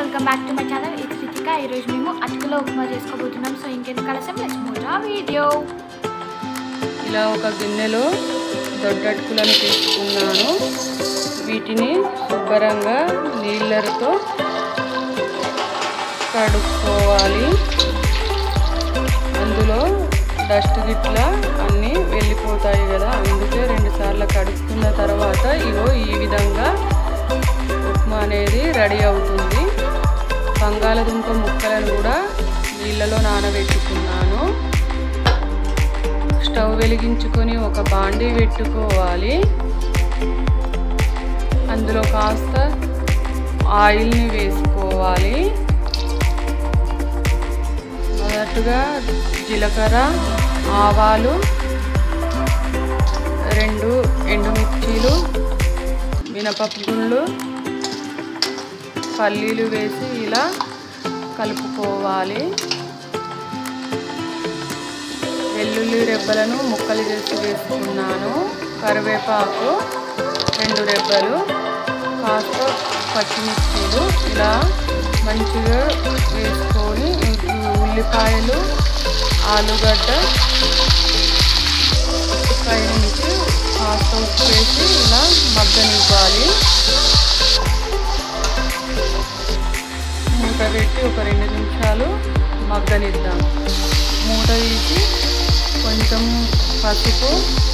welcome back to my channel ఇది రితిక ఈరోజు మేము అటుకులో ఉప్మా చేసుకోబోతున్నాం సో ఇంకెందుకు ఆలస్యం లెట్స్ మూవ్ టు వీడియో ఇలా ఒక గిన్నెలో దొడ్డటుకులను తీసుకున్నాను వీటిని శుభ్రంగా నీళ్ళతో కడుక్కోవాలి అందులో డస్ట్ గిట్ల అన్నీ వెళ్ళిపోతాయి కదా అందుకే రెండు సార్లు కడుక్కున్న తర్వాత ఇగో ఈ విధంగా ఉప్మా అనేది రెడీ అవుతుంది బంగాళదుంప ముక్కలను కూడా నీళ్ళలో నానబెట్టుకున్నాను స్టవ్ వెలిగించుకొని ఒక బాండీ పెట్టుకోవాలి అందులో కాస్త ఆయిల్ని వేసుకోవాలి మొదటగా జీలకర్ర ఆవాలు రెండు ఎండుమిర్చీలు మినపప్పు గుళ్ళు పల్లీలు వేసి ఇలా కలుపుకోవాలి వెల్లుల్లి రెబ్బలను ముక్కలు చేసి వేసుకున్నాను కరివేపాకు రెండు రెబ్బలు కాస్త పచ్చిమిర్చీలు ఇలా మంచిగా వేసుకొని ఉల్లిపాయలు ఆలుగడ్డ పైనుంచి కాస్త ఉప్పు వేసి ఇలా మగ్గనివ్వాలి మూత పెట్టి ఒక రెండు నిమిషాలు మగ్గనిద్దాం మూత తీసి కొంచెం పసుపు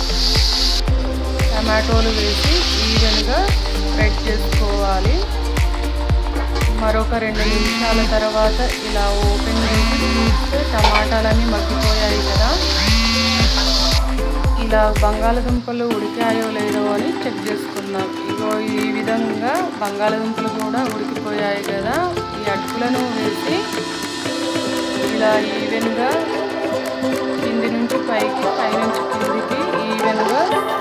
టమాటోలు వేసి ఈవెన్గా స్ప్రెడ్ చేసుకోవాలి మరొక రెండు నిమిషాల తర్వాత ఇలా ఓపెన్ చేసి చూస్తే టమాటాలన్నీ మగ్గిపోయాయి కదా ఇలా బంగాళదుంపలు ఉడికాయో లేదో అని చెక్ చేసుకుందాం ఇగో ఈ విధంగా బంగాళదుంపలు కూడా ఉడికిపోయాయి కదా ఈ అటుకులను వేసి ఇలా ఈవెన్గా కింది నుంచి పైకి పైనుంచి కిందికి ఈవెన్గా